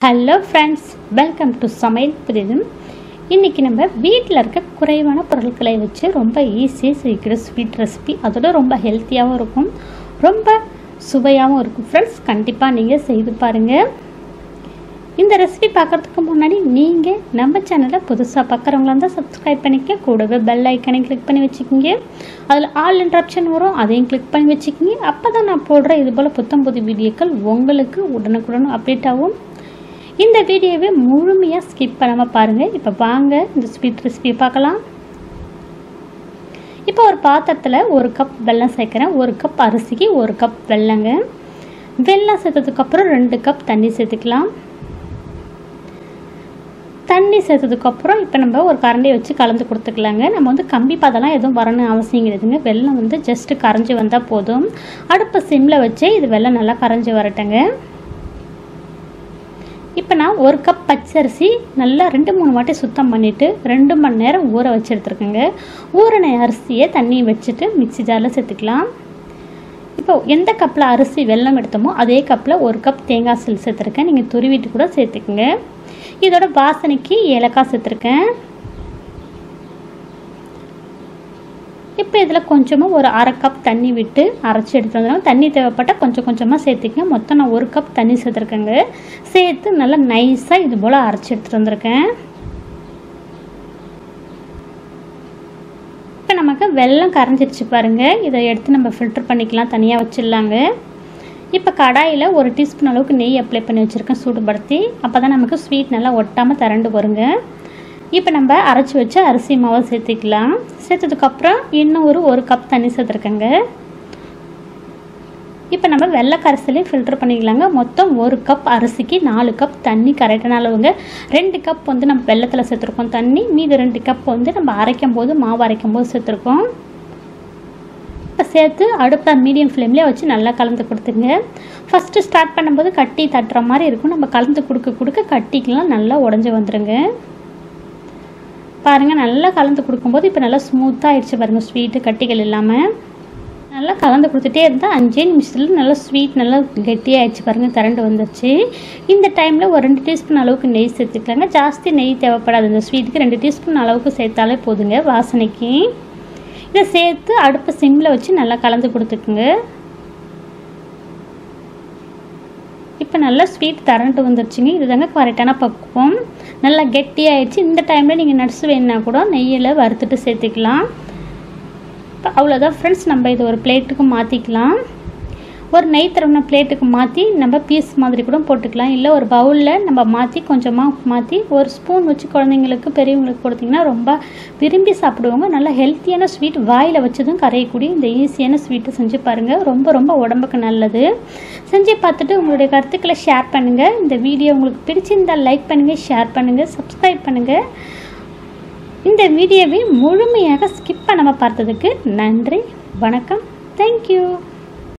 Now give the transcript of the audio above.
hello friends welcome to சமையல் புரிதும் இன்றைக்கி நம்ம வீட்டில் இருக்க குறைவான பொருட்களை வச்சு ரொம்ப ஈஸியாக செய்கிற ஸ்வீட் ரெசிபி அதோட ரொம்ப ஹெல்த்தியாகவும் இருக்கும் ரொம்ப சுவையாகவும் இருக்கும் ஃப்ரெண்ட்ஸ் கண்டிப்பாக நீங்கள் செய்து பாருங்கள் இந்த ரெசிபி பார்க்குறதுக்கு முன்னாடி நீங்கள் நம்ம சேனலை புதுசாக பார்க்குறவங்களா இருந்தால் சப்ஸ்கிரைப் பண்ணிக்க கூடவே பெல் ஐக்கனை கிளிக் பண்ணி வச்சுக்கிங்க அதில் ஆல் இன்ட்ரப்ஷன் வரும் அதையும் கிளிக் பண்ணி வச்சுக்கிங்க அப்போ தான் நான் போடுற இது போல் புத்தம் புது வீடியோக்கள் உங்களுக்கு உடனுக்குடன் அப்டேட் ஆகும் இந்த வீடியோவை முழுமையாக ஸ்கிப் பண்ணாமல் பாருங்கள் இப்போ வாங்க இந்த ஸ்வீட் ரெசிபி பார்க்கலாம் இப்போ ஒரு பாத்திரத்தில் ஒரு கப் வெல்லம் சேர்க்குறேன் ஒரு கப் அரிசிக்கு ஒரு கப் வெல்லங்க வெல்லம் சேர்த்ததுக்கப்புறம் ரெண்டு கப் தண்ணி சேர்த்துக்கலாம் தண்ணி சேர்த்ததுக்கப்புறம் இப்போ நம்ம ஒரு கரண்டியை வச்சு கலந்து கொடுத்துக்கலாங்க நம்ம வந்து கம்பி பதெல்லாம் எதுவும் வரணும் அவசியம் கிடையாதுங்க வெல்லம் வந்து ஜஸ்ட்டு கரைஞ்சி வந்தால் போதும் அடுப்பை சிம்மில் வச்சு இது வெல்லம் நல்லா கரைஞ்சி வரட்டுங்க இப்போ நான் ஒரு கப் பச்சரிசி நல்லா ரெண்டு மூணு வாட்டி சுத்தம் பண்ணிவிட்டு ரெண்டு மணி நேரம் ஊற வச்சு எடுத்துருக்கேங்க ஊறின அரிசியை தண்ணி வச்சுட்டு மிக்சி ஜாரில் சேர்த்துக்கலாம் இப்போ எந்த கப்பில் அரிசி வெல்லம் எடுத்தோமோ அதே கப்பில் ஒரு கப் தேங்காய் சில் சேர்த்துருக்கேன் நீங்கள் துருவிட்டு கூட சேர்த்துக்குங்க இதோட வாசனைக்கு ஏலக்காய் சேர்த்துருக்கேன் இப்போ இதில் கொஞ்சமாக ஒரு அரை கப் தண்ணி விட்டு அரைச்சி எடுத்து வந்துடும் தண்ணி தேவைப்பட்டால் கொஞ்சம் கொஞ்சமாக சேர்த்துக்கங்க மொத்தம் நான் ஒரு கப் தண்ணி சேர்த்துருக்கேங்க சேர்த்து நல்லா நைஸாக இது போல் அரைச்சி எடுத்துகிட்டு வந்திருக்கேன் இப்போ நமக்கு வெள்ளம் கரைஞ்சிருச்சு பாருங்கள் இதை எடுத்து நம்ம ஃபில்டர் பண்ணிக்கலாம் தனியாக வச்சிடலாங்க இப்போ கடாயில் ஒரு டீஸ்பூன் அளவுக்கு நெய் அப்ளை பண்ணி வச்சுருக்கேன் சூடுபடுத்தி அப்போ தான் நமக்கு ஸ்வீட் நல்லா ஒட்டாமல் திரண்டு வருங்க இப்போ நம்ம அரைச்சி வச்ச அரிசி மாவை சேர்த்துக்கலாம் சேர்த்ததுக்கப்புறம் இன்னும் ஒரு ஒரு கப் தண்ணி சேர்த்துருக்கேங்க இப்போ நம்ம வெள்ளை கரைசலையும் ஃபில்டர் பண்ணிக்கலாங்க மொத்தம் ஒரு கப் அரிசிக்கு நாலு கப் தண்ணி கரெக்டான அளவுங்க ரெண்டு கப் வந்து நம்ம வெள்ளத்தில் சேர்த்துருக்கோம் தண்ணி மீது ரெண்டு கப் வந்து நம்ம அரைக்கும் போது மாவு அரைக்கும் போது சேர்த்துருக்கோம் இப்போ சேர்த்து அடுப்பை மீடியம் ஃப்ளேம்லேயே வச்சு நல்லா கலந்து கொடுத்துங்க ஃபஸ்ட்டு ஸ்டார்ட் பண்ணும்போது கட்டி தட்டுற மாதிரி இருக்கும் நம்ம கலந்து கொடுக்க கொடுக்க கட்டிக்கெலாம் நல்லா உடஞ்சி வந்துடுங்க பாருங்கள் நல்லா கலந்து கொடுக்கும்போது இப்போ நல்லா ஸ்மூத்தாக ஆயிடுச்சு பாருங்கள் ஸ்வீட்டு கட்டிகள் இல்லாமல் நல்லா கலந்து கொடுத்துட்டே இருந்தால் அஞ்சே நிமிஷத்தில் நல்லா ஸ்வீட் நல்லா கெட்டியாகிடுச்சு பாருங்கள் திரண்டு வந்துருச்சு இந்த டைமில் ஒரு ரெண்டு டீஸ்பூன் அளவுக்கு நெய் சேர்த்துக்கலாங்க ஜாஸ்தி நெய் தேவைப்படாது இந்த ஸ்வீட்டுக்கு ரெண்டு டீஸ்பூன் அளவுக்கு சேர்த்தாலே போதுங்க வாசனைக்கு இதை சேர்த்து அடுப்பை சிம்மில் வச்சு நல்லா கலந்து கொடுத்துக்குங்க இப்போ நல்லா ஸ்வீட் தரண்டு வந்துருச்சுங்க இது தாங்க கரெக்டான பக்குவம் நல்லா கெட்டியாயிடுச்சு இந்த டைமில் நீங்கள் நட்ஸ் வேணுன்னா கூட நெய்யில் வறுத்துட்டு சேர்த்துக்கலாம் இப்போ அவ்வளோதான் ஃப்ரெண்ட்ஸ் நம்ம இது ஒரு பிளேட்டுக்கு மாற்றிக்கலாம் ஒரு நெய் தரவுன பிளேட்டுக்கு மாற்றி நம்ம பீஸ் மாதிரி கூட போட்டுக்கலாம் இல்லை ஒரு பவுலில் நம்ம மாற்றி கொஞ்சமாக மாற்றி ஒரு ஸ்பூன் வச்சு குழந்தைங்களுக்கு பெரியவங்களுக்கு கொடுத்திங்கன்னா ரொம்ப விரும்பி சாப்பிடுவாங்க நல்லா ஹெல்த்தியான ஸ்வீட் வாயில் வச்சதும் கரையக்கூடிய இந்த ஈஸியான ஸ்வீட்டு செஞ்சு பாருங்கள் ரொம்ப ரொம்ப உடம்புக்கு நல்லது செஞ்சு பார்த்துட்டு உங்களுடைய கருத்துக்களை ஷேர் பண்ணுங்கள் இந்த வீடியோ உங்களுக்கு பிடிச்சிருந்தால் லைக் பண்ணுங்கள் ஷேர் பண்ணுங்கள் சப்ஸ்கிரைப் பண்ணுங்கள் இந்த வீடியோவை முழுமையாக ஸ்கிப் பண்ணாமல் பார்த்ததுக்கு நன்றி வணக்கம் தேங்க்யூ